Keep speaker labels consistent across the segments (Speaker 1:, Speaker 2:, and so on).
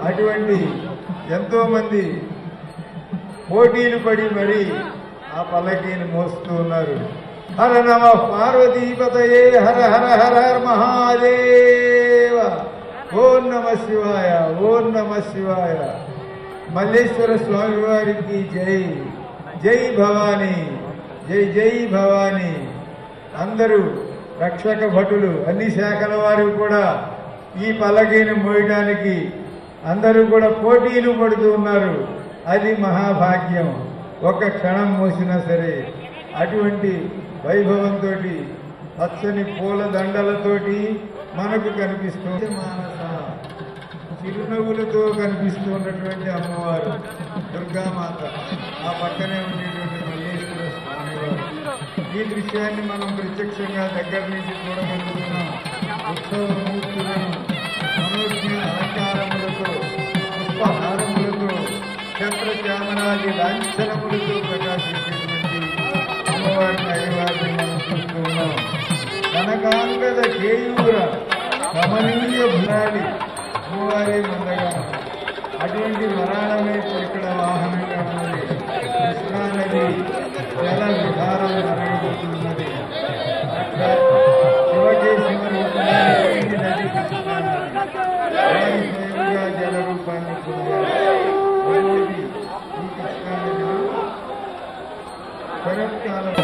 Speaker 1: అటువంటి ఎంతో మంది పోటీలు పడి మరి ఆ పల్లకీని మోస్తూ ఉన్నారు హర నమ పార్వతీపతయే హర హర హర హర మహాదేవ ఓం నమ శివాయ ఓం నమ శివాయ మల్లేశ్వర స్వామి వారికి జై జై భవానీ జై జై భవానీ అందరూ రక్షక భటులు అన్ని శాఖల వారు కూడా ఈ పల్లకీని మోయడానికి అందరూ కూడా పోటీలు పడుతూ ఉన్నారు అది మహాభాగ్యం ఒక క్షణం మోసినా సరే అటువంటి వైభవంతో పచ్చని పూల దండలతోటి మనకు కనిపిస్తుంది మానస చిరునవ్వులతో కనిపిస్తూ ఉన్నటువంటి అమ్మవారు దుర్గామాత ఆ పక్కనే ఉండేటువంటి మల్లేశ్వర స్వామివారు ఈ దృశ్యాన్ని మనం ప్రత్యక్షంగా దగ్గర నుంచి చూడగలుగుతున్నాం ఉత్సవ మూర్తులను మనోజ్ఞ అలంకారములతో పుష్పహారములతో చంద్ర చామరాది లాంఛనములతో ప్రకాశించేటువంటి అమ్మవారిని అయ్యవారిని మనం చూస్తూ ఉన్నాం కనకాంగద కేయూర కమనీయ భురాలి అమ్మవారి మందగా అటువంటి వరాళమే ఇక్కడ వాహనంగా ఉన్నది కృష్ణానది జల విహారం జరగబోతున్నది అక్కడ శివకేశవ రూపమైనటువంటి నది కృష్ణానది వారి స్వయంగా జల రూపాన్ని పొందారు రెండోది ఈ కృష్ణానదిలో శరత్కాలం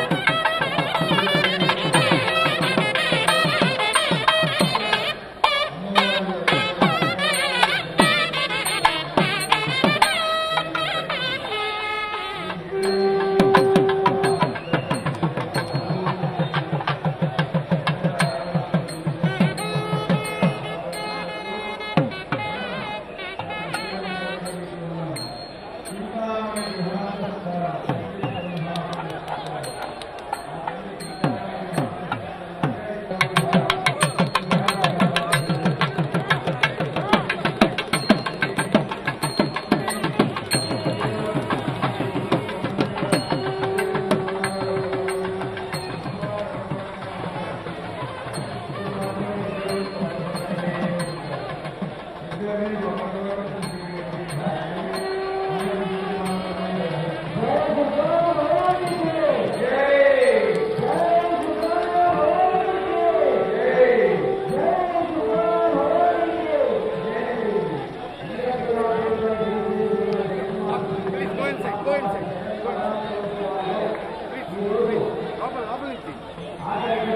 Speaker 2: Please go inside, go inside. Please, please. లోపల లోపల నుంచి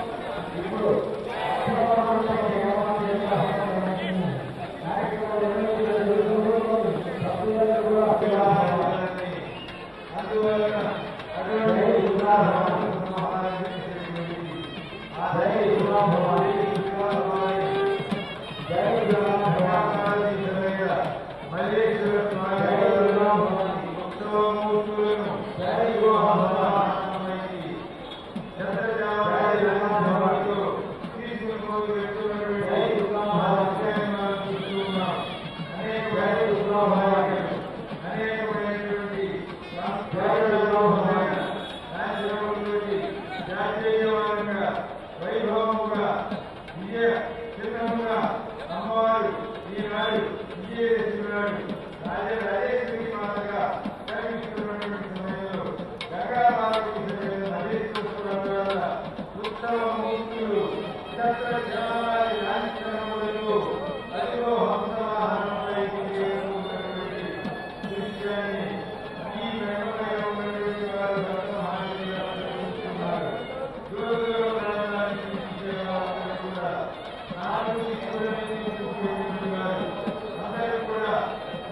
Speaker 1: వైభవముగా విజయ చిత్రముగా అమ్మవారు ఈనాడు విజయదశమి నాడు రాజరాజేశ్వరి మాతగా కనిపిస్తున్నటువంటి సమయంలో గంగామాతకి నరేశ్వర ఉత్సవమూర్తులు క్షత్ర జనాలి లాంఛనములతో అదిగో హంసవాహనపైకి చేరుకున్నటువంటి దృశ్యాన్ని ఈ వెంకటయ్య ఉన్నటువంటి వారు భక్తమహాశయులు అనుభవిస్తున్నారు. దూర దూర ప్రాంతానికి తీసుకెళ్లేవారు కూడా నాలుగు దిక్కులని చూసుకుంటున్నారు. అందరూ కూడా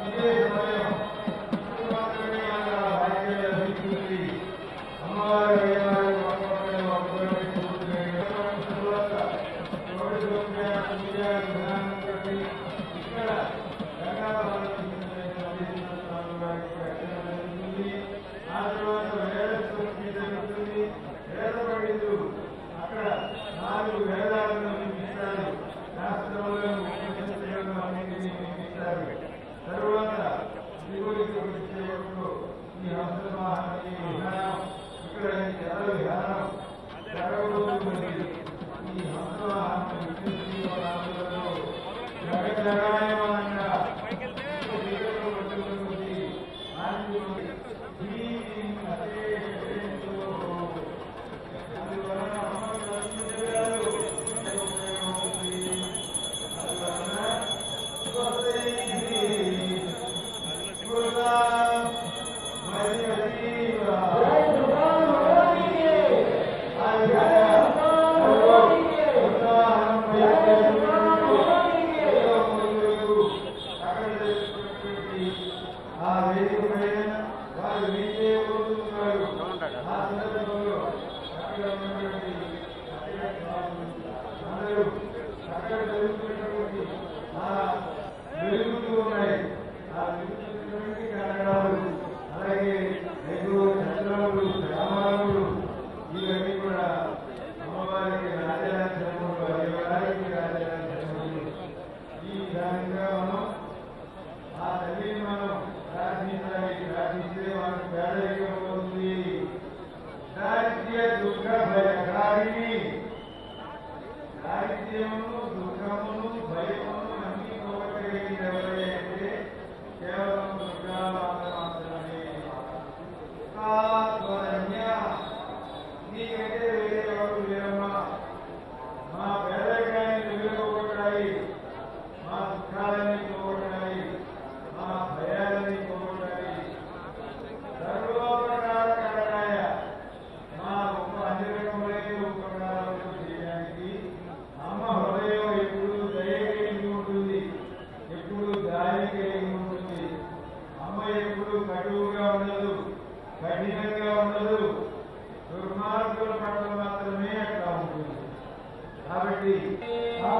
Speaker 1: ఆ వేదిక పైన వారు మీకే కోరుతున్నారు ఆ సందర్భంలో అక్కడ ఉన్నటువంటి అక్కడ అందరూ అక్కడ జరుగుతున్నటువంటి ఆ వెలుగుతూ ఉన్నాయి ఆ వెలుగుతున్నటువంటి కారణాలు అలాగే ఎగువ చంద్రములు గ్రామాలు ఇవన్నీ కూడా అమ్మవారికి రాజరాజములు అయ్యవారికి రాజరాజములు ఈ విధంగా మనం ఆ తల్లిని మనం ప్రార్థించాలి ప్రార్థిస్తే మనకు పేదరికం పోతుంది దారిద్ర్య దుఃఖ భయకారిణి దారిద్ర్యమును దుఃఖమును భయమును అన్ని పోగొట్టగలిగింది ఎవరైతే కేవలం దుర్గామాత మాత్రమే కాత్వరణ్య నీకంటే వేరే ఎవరు లేరమ్మా మా పేదరికాన్ని వెలుగుపోగొట్టాలి మా దుఃఖాలని పోగొట్టాలి మా భయాలని పోగొట్టాలి సర్వోపకారకాయ మా ఉప అన్ని రకములైన ఉపకారాలను చేయడానికి అమ్మ హృదయం ఎప్పుడు దయ కలిగి ఉంటుంది ఎప్పుడు దారి కలిగి ఉంటుంది అమ్మ ఎప్పుడు కటువుగా ఉండదు కఠినంగా ఉండదు దుర్మార్గుల పట్ల మాత్రమే అట్లా ఉంటుంది కాబట్టి ఆ